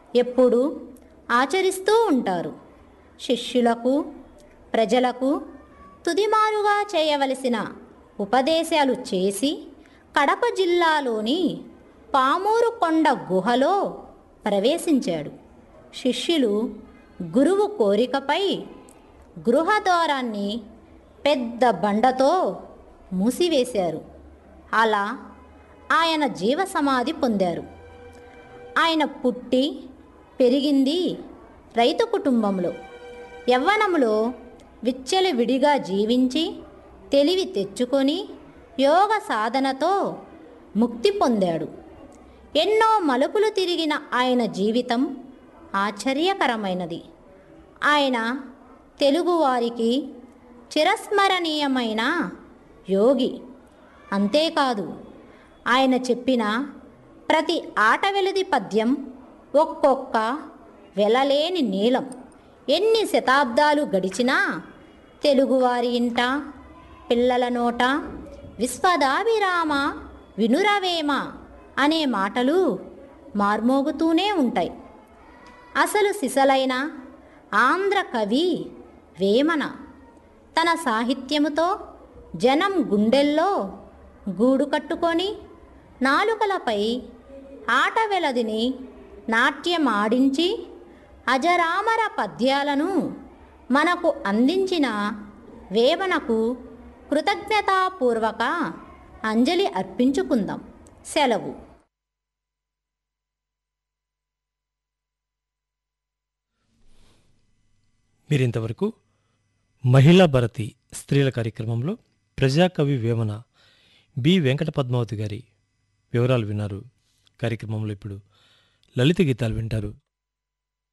ఎప్పుడూ ఆచరిస్తూ ఉంటారు శిష్యులకు ప్రజలకు తుదిమారుగా చేయవలసిన ఉపదేశాలు చేసి కడప జిల్లాలోని పామూరు కొండ గుహలో ప్రవేశించాడు శిష్యులు గురువు కోరికపై గృహద్వారాన్ని పెద్ద బండతో మూసివేశారు అలా ఆయన జీవసమాధి పొందారు ఆయన పుట్టి పెరిగింది రైతు కుటుంబంలో యవ్వనంలో విచ్చలవిడిగా జీవించి తెలివి తెచ్చుకొని యోగ సాధనతో ముక్తి పొందాడు ఎన్నో మలుపులు తిరిగిన ఆయన జీవితం ఆశ్చర్యకరమైనది ఆయన తెలుగువారికి చిరస్మరణీయమైన యోగి అంతేకాదు ఆయన చెప్పిన ప్రతి ఆట వెలుది పద్యం ఒక్కొక్క వెలలేని నీలం ఎన్ని శతాబ్దాలు గడిచినా తెలుగువారి ఇంట పిల్లల నోట విశ్వదాభిరామ వినురవేమ అనే మాటలు మార్మోగుతూనే ఉంటాయి అసలు సిసలైన ఆంధ్ర కవి వేమన తన సాహిత్యముతో జనం గుండెల్లో గూడు కట్టుకొని నాలుకలపై ఆట వెలదిని నాట్యమాడించి అజరామర పద్యాలను మనకు అందించిన వేమనకు కృతజ్ఞతాపూర్వక అంజలి అర్పించుకుందాం సెలవు మీరింతవరకు మహిళా భారతి స్త్రీల కార్యక్రమంలో ప్రజాకవి వేమన బి వెంకట పద్మావతి గారి వివరాలు విన్నారు కార్యక్రమంలో ఇప్పుడు లలిత గీతాలు వింటారు